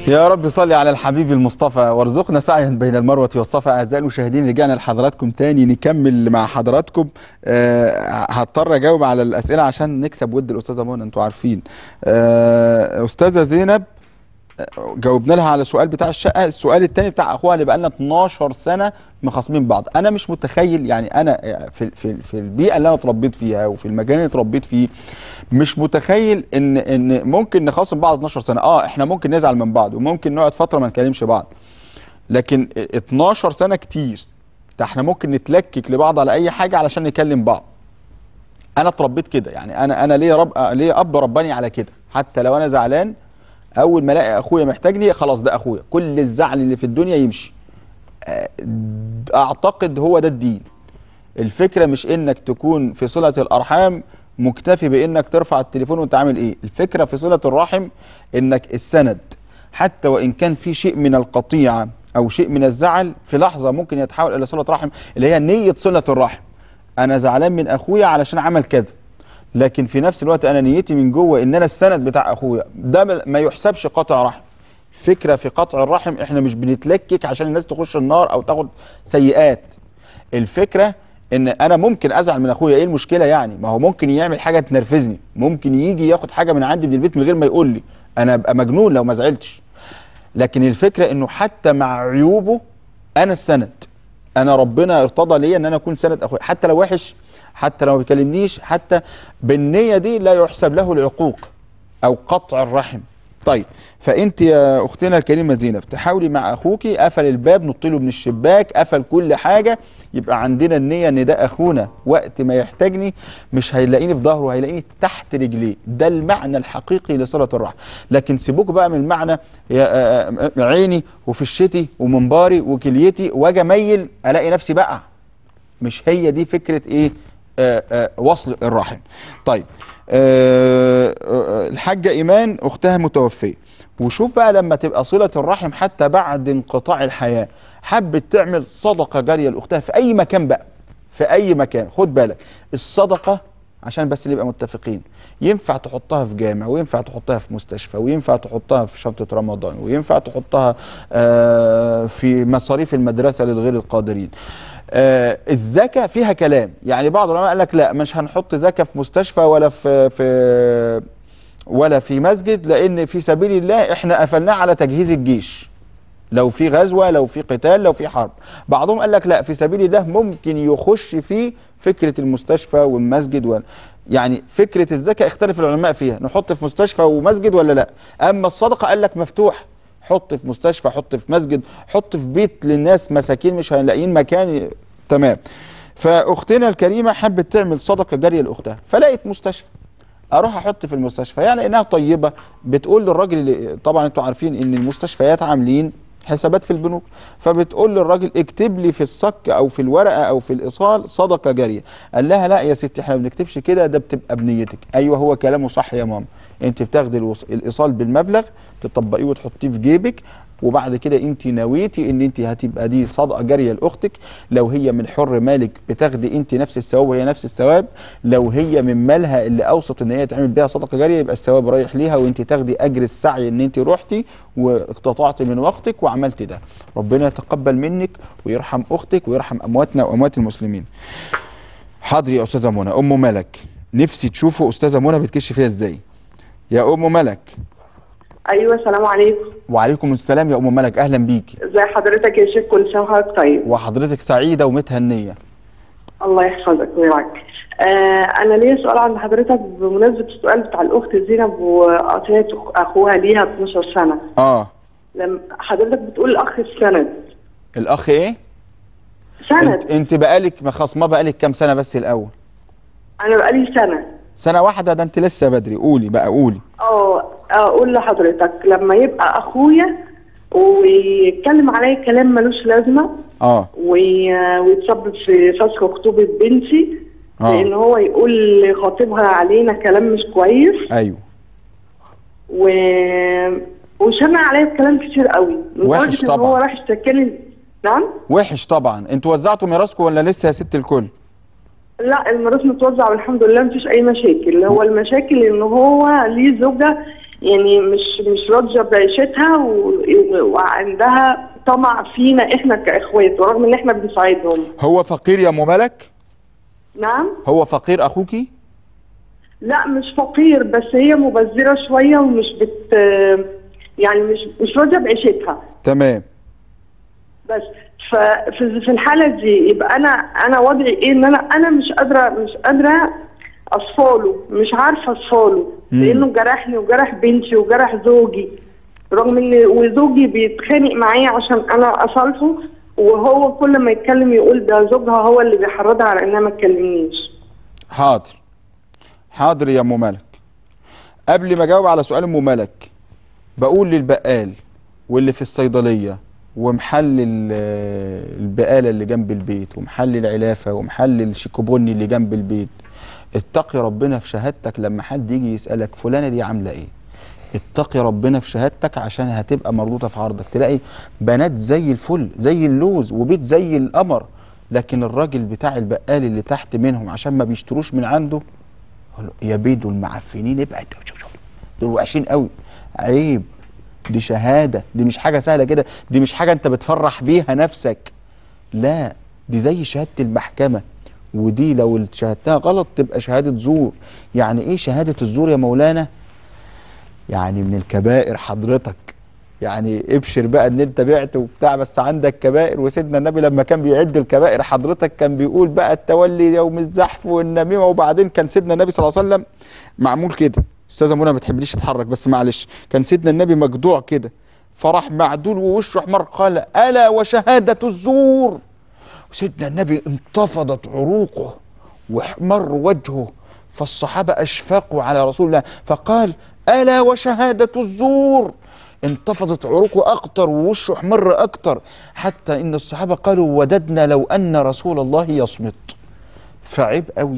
يا رب صل على الحبيب المصطفى وارزقنا سعيا بين المروة والصفا أعزائي المشاهدين رجعنا لحضراتكم تاني نكمل مع حضراتكم أه هضطر أجاوب على الأسئلة عشان نكسب ود الأستاذة منى أنتوا عارفين أه أستاذة زينب آه، جاوبنا لها على السؤال بتاع الشقة السؤال التاني بتاع أخوها اللي بقالنا 12 سنة مخاصمين بعض أنا مش متخيل يعني أنا في, في, في البيئة اللي أنا اتربيت فيها وفي المكان اللي اتربيت فيه مش متخيل ان ان ممكن نخاصم بعض 12 سنه اه احنا ممكن نزعل من بعض وممكن نقعد فتره ما نكلمش بعض لكن 12 سنه كتير ده احنا ممكن نتلكك لبعض على اي حاجه علشان نكلم بعض انا اتربيت كده يعني انا انا ليا رب ليا اب رباني على كده حتى لو انا زعلان اول ما الاقي اخويا محتاجني خلاص ده اخويا كل الزعل اللي في الدنيا يمشي آه، اعتقد هو ده الدين الفكره مش انك تكون في صله الارحام مكتفي بانك ترفع التليفون وانت عامل ايه الفكره في صله الرحم انك السند حتى وان كان في شيء من القطيعه او شيء من الزعل في لحظه ممكن يتحول الى صله رحم اللي هي نيه صله الرحم انا زعلان من اخويا علشان عمل كذا لكن في نفس الوقت انا نيتي من جوه ان انا السند بتاع اخويا ده ما يحسبش قطع رحم فكره في قطع الرحم احنا مش بنتلكك عشان الناس تخش النار او تاخد سيئات الفكره ان انا ممكن ازعل من اخويا ايه المشكله يعني ما هو ممكن يعمل حاجه تنرفزني ممكن يجي ياخد حاجه من عندي من البيت من غير ما يقول لي انا ابقى مجنون لو ما زعلتش لكن الفكره انه حتى مع عيوبه انا السند انا ربنا ارتضى ليا ان انا اكون سند اخويا حتى لو وحش حتى لو ما بيكلمنيش حتى بالنيه دي لا يحسب له العقوق او قطع الرحم طيب فانت يا اختنا الكريمه زينب تحاولي مع اخوك قفل الباب نط له من الشباك قفل كل حاجه يبقى عندنا النيه ان ده اخونا وقت ما يحتاجني مش هيلاقيني في ظهره هيلاقيني تحت رجليه ده المعنى الحقيقي لصله الرحم لكن سيبوك بقى من المعنى يا آه، آه، عيني وفشتي ومنباري وكليتي واجي اميل الاقي نفسي بقع مش هي دي فكره ايه آه آه وصل الرحم طيب آه آه الحاجه ايمان اختها متوفيه وشوف بقى لما تبقى صله الرحم حتى بعد انقطاع الحياه حبت تعمل صدقه جاريه لاختها في اي مكان بقى في اي مكان خد بالك الصدقه عشان بس نبقى متفقين ينفع تحطها في جامع وينفع تحطها في مستشفى وينفع تحطها في شنطه رمضان وينفع تحطها آه في مصاريف المدرسه للغير القادرين آه الزكاه فيها كلام يعني بعض العلماء قال لك لا مش هنحط زكاه في مستشفى ولا في في ولا في مسجد لان في سبيل الله احنا قفلناه على تجهيز الجيش لو في غزوه لو في قتال لو في حرب بعضهم قال لك لا في سبيل الله ممكن يخش فيه فكره المستشفى والمسجد و... يعني فكره الزكاه اختلف العلماء فيها نحط في مستشفى ومسجد ولا لا اما الصدقه قال لك مفتوح حط في مستشفى حط في مسجد حط في بيت للناس مساكين مش هنلاقيين مكان تمام فاختنا الكريمه حبت تعمل صدقه جاريه لاختها فلقيت مستشفى اروح احط في المستشفى يعني انها طيبه بتقول للراجل اللي طبعا انتوا عارفين ان المستشفيات عاملين حسابات في البنوك فبتقول للراجل اكتب لي في الصك او في الورقه او في الايصال صدقه جاريه قال لها لا يا ستي احنا ما بنكتبش كده ده بتبقى بنيتك ايوه هو كلامه صح يا ماما انت بتاخدي الوص- الايصال بالمبلغ تطبقيه وتحطيه في جيبك وبعد كده انت نويتي ان انت هتبقى دي صدقه جاريه لاختك لو هي من حر مالك بتاخدي انت نفس الثواب وهي نفس الثواب لو هي من مالها اللي اوسط ان هي تعمل بيها صدقه جاريه يبقى الثواب رايح ليها وانت تاخدي اجر السعي ان انت رحتي واقتطعتي من وقتك وعملت ده ربنا يتقبل منك ويرحم اختك ويرحم امواتنا واموات المسلمين حاضر يا استاذه منى ام ملك نفسي تشوفوا استاذه منى بتكش فيها ازاي يا ام ملك ايوه السلام عليكم وعليكم السلام يا ام ملك اهلا بيكي ازي حضرتك يا شيخ كل سنه وحضرتك طيب وحضرتك سعيده ومتهنيه الله يحفظك ويرعاك آه انا ليا سؤال عند حضرتك بمناسبه السؤال بتاع الاخت زينب وقطعت اخوها ليها 12 سنه اه لما حضرتك بتقول الاخ السند الاخ ايه سند انت انت بقالك مخاصمه بقالك كام سنه بس الاول انا بقالي سنه سنه واحده ده انت لسه بدري قولي بقى قولي اه اقول لحضرتك لما يبقى اخويا ويتكلم عليا كلام ملوش لازمه اه وي- ويتسبب في فسخ خطوبه بنتي آه. لان هو يقول لخطيبها علينا كلام مش كويس ايوه و وشمع عليا بكلام كتير قوي وحش لدرجة ان طبعا. هو راح اشتكاني نعم وحش طبعا انتوا وزعتوا ميراثكم ولا لسه يا ست الكل لا الميراث متوزع والحمد لله مفيش اي مشاكل هو المشاكل ان هو ليه زوجه يعني مش مش راضيه بعيشتها و- وعندها طمع فينا احنا كاخوات ورغم ان احنا بنساعدهم هو فقير يا ام ملك نعم هو فقير اخوكي لا مش فقير بس هي مبذره شويه ومش بت يعني مش مش راضيه بعيشتها تمام بس ففي في الحاله دي يبقى انا انا وضعي ايه ان انا انا مش قادره مش قادره اصفاله مش عارفه اصفاله مم. لانه جرحني وجرح بنتي وجرح زوجي رغم ان وزوجي بيتخانق معايا عشان انا اصالحه وهو كل ما يتكلم يقول ده زوجها هو اللي بيحرضها على انها ما تكلمنيش حاضر حاضر يا ام ملك قبل ما اجاوب على سؤال ام ملك بقول للبقال واللي في الصيدليه ومحل ال- البقاله اللي جنب البيت ومحل العلافه ومحل الشيكوبوني اللي جنب البيت اتقي ربنا في شهادتك لما حد يجي يسالك فلانه دي عامله ايه اتقي ربنا في شهادتك عشان هتبقى مربوطه في عرضك تلاقي بنات زي الفل زي اللوز وبيت زي القمر لكن الراجل بتاع البقال اللي تحت منهم عشان ما بيشتروش من عنده يقول له يا بيه دول معفنين ابعد شوف شوف دول وحشين قوي عيب دي شهاده دي مش حاجه سهله كده دي مش حاجه انت بتفرح بيها نفسك لا دي زي شهاده المحكمه ودي لو شهادتها غلط تبقى شهاده زور يعني ايه شهاده الزور يا مولانا يعني من الكبائر حضرتك يعني ابشر بقى ان انت بعت وبتاع بس عندك كبائر وسيدنا النبي لما كان بيعد الكبائر حضرتك كان بيقول بقى التولي يوم الزحف والنميمه وبعدين كان سيدنا النبي صلى الله عليه وسلم معمول كده استاذه منى ما بتحبليش تتحرك بس معلش كان سيدنا النبي مجدوع كده فراح معدول ووشه احمر قال الا وشهاده الزور سيدنا النبي انتفضت عروقه واحمر وجهه فالصحابة أشفقوا على رسول الله فقال ألا وشهادة الزور انتفضت عروقه أكتر ووشه احمر أكتر حتى إن الصحابة قالوا وددنا لو أن رسول الله يصمت فعيب قوي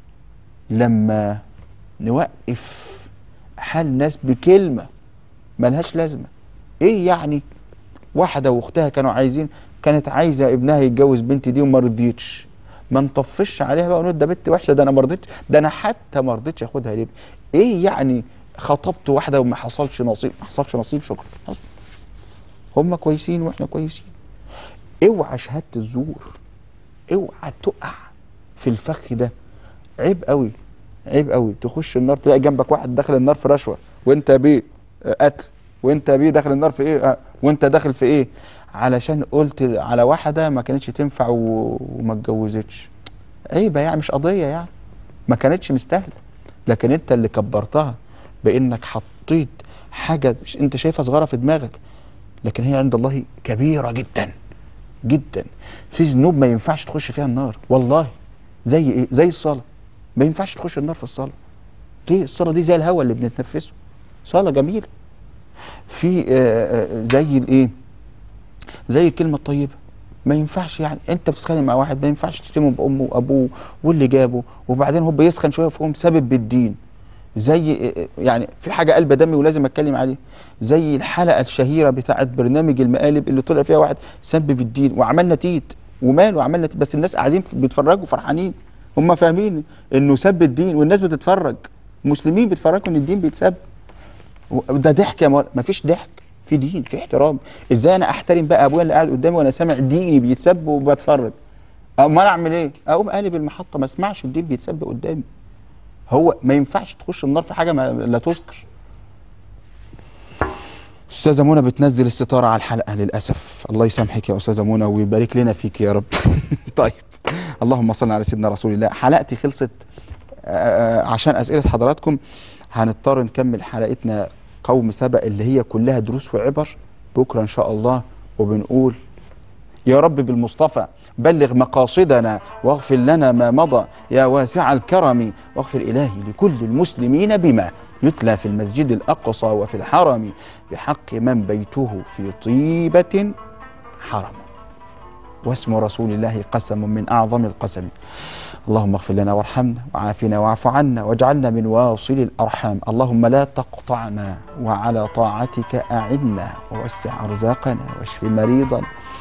لما نوقف حال ناس بكلمة ملهاش لازمة إيه يعني واحدة واختها كانوا عايزين كانت عايزة ابنها يتجوز بنتي دي وما رضيتش ما نطفش عليها بقى ونقول ده بنت وحشة ده انا ما رضيتش ده انا حتى ما رضيتش اخدها ليه ايه يعني خطبت واحدة وما حصلش نصيب ما حصلش نصيب شكرا خلاص. هم كويسين واحنا كويسين اوعى شهادة الزور اوعى تقع في الفخ ده عيب قوي عيب قوي تخش النار تلاقي جنبك واحد داخل النار في رشوه وانت بيه آه، قتل وانت بيه داخل النار في ايه آه، وانت داخل في ايه علشان قلت على واحده ما كانتش تنفع و... وما اتجوزتش عيبه يعني مش قضيه يعني ما كانتش مستاهله لكن انت اللي كبرتها بانك حطيت حاجه ش- انت شايفها صغيره في دماغك لكن هي عند الله كبيره جدا جدا في ذنوب ما ينفعش تخش فيها النار والله زي ايه زي الصلاه ما ينفعش تخش النار في الصلاه ليه الصلاه دي زي الهواء اللي بنتنفسه صلاه جميله في آه، آه، زي الايه زي الكلمه الطيبه ما ينفعش يعني انت بتتخانق مع واحد ما ينفعش تشتمه بامه وابوه واللي جابه وبعدين هو بيسخن شويه فيقوم سبب بالدين زي يعني في حاجه قلب دمي ولازم اتكلم عليه زي الحلقه الشهيره بتاعت برنامج المقالب اللي طلع فيها واحد سب في الدين وعملنا تيت وماله عملنا تيت بس الناس قاعدين بيتفرجوا فرحانين هم فاهمين انه سب الدين والناس بتتفرج مسلمين بيتفرجوا ان الدين بيتسب ده ضحك يا مولانا مفيش ضحك في دين في احترام ازاي انا احترم بقى ابويا اللي قاعد قدامي وانا سامع ديني بيتسب وبتفرج امال انا اعمل ايه اقوم قالب المحطه ما اسمعش الدين بيتسب قدامي هو ما ينفعش تخش النار في حاجه ما لا تذكر استاذه منى بتنزل الستاره على الحلقه للاسف الله يسامحك يا استاذه منى ويبارك لنا فيك يا رب طيب اللهم صل على سيدنا رسول الله حلقتي خلصت آه، عشان اسئله حضراتكم هنضطر نكمل حلقتنا قوم سبأ اللي هي كلها دروس وعبر بكره ان شاء الله وبنقول يا رب بالمصطفى بلغ مقاصدنا واغفر لنا ما مضى يا واسع الكرم واغفر إلهي لكل المسلمين بما يتلى في المسجد الأقصى وفي الحرم بحق من بيته في طيبة حرم واسم رسول الله قسم من أعظم القسم اللهم اغفر لنا وارحمنا وعافنا واعف عنا واجعلنا من واصل الأرحام اللهم لا تقطعنا وعلى طاعتك أعنا ووسع أرزاقنا واشف مريضا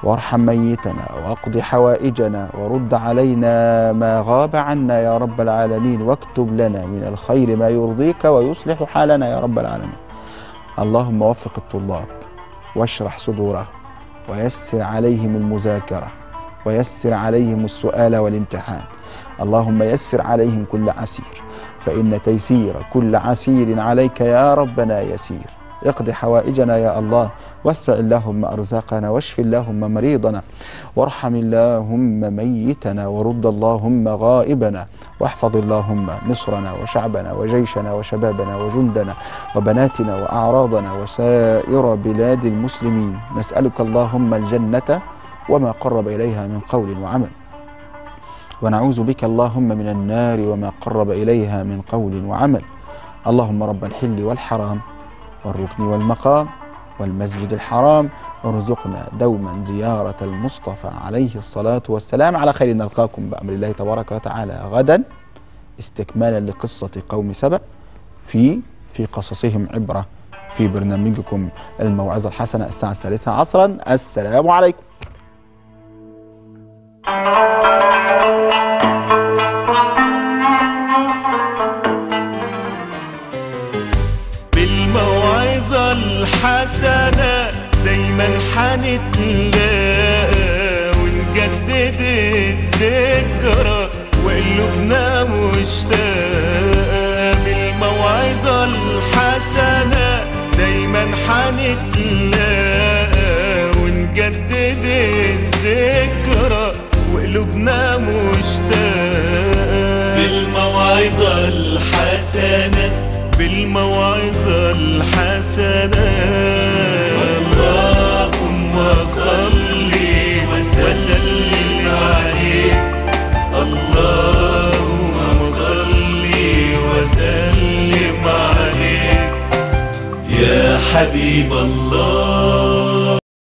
وارحم ميتنا واقض حوائجنا ورد علينا ما غاب عنا يا رب العالمين واكتب لنا من الخير ما يرضيك ويصلح حالنا يا رب العالمين اللهم وفق الطلاب واشرح صدورهم ويسر عليهم المذاكرة ويسر عليهم السؤال والامتحان اللهم يسر عليهم كل عسير فإن تيسير كل عسير عليك يا ربنا يسير اقض حوائجنا يا الله واسع اللهم أرزاقنا واشف اللهم مريضنا وارحم اللهم ميتنا ورد اللهم غائبنا واحفظ اللهم مصرنا وشعبنا وجيشنا وشبابنا وجندنا وبناتنا وأعراضنا وسائر بلاد المسلمين نسألك اللهم الجنة وما قرب إليها من قول وعمل ونعوذ بك اللهم من النار وما قرب إليها من قول وعمل اللهم رب الحل والحرام والركن والمقام والمسجد الحرام ارزقنا دوما زيارة المصطفى عليه الصلاة والسلام على خير نلقاكم بأمر الله تبارك وتعالى غدا استكمالا لقصة قوم سبأ في في قصصهم عبرة في برنامجكم الموعظة الحسنة الساعة الثالثة عصرا السلام عليكم بالموعظة الحسنة دايما حنتلاقى ونجدد الذكرى وقلوبنا مشتاقة بالموعظة الحسنة دايما حنتلاقى ونجدد الذكرى وقلوبنا مشتاقة بالموعظة الحسنة بالموعظة الحسنة اللهم صل وسلم عليه اللهم صل وسلم عليه يا حبيب الله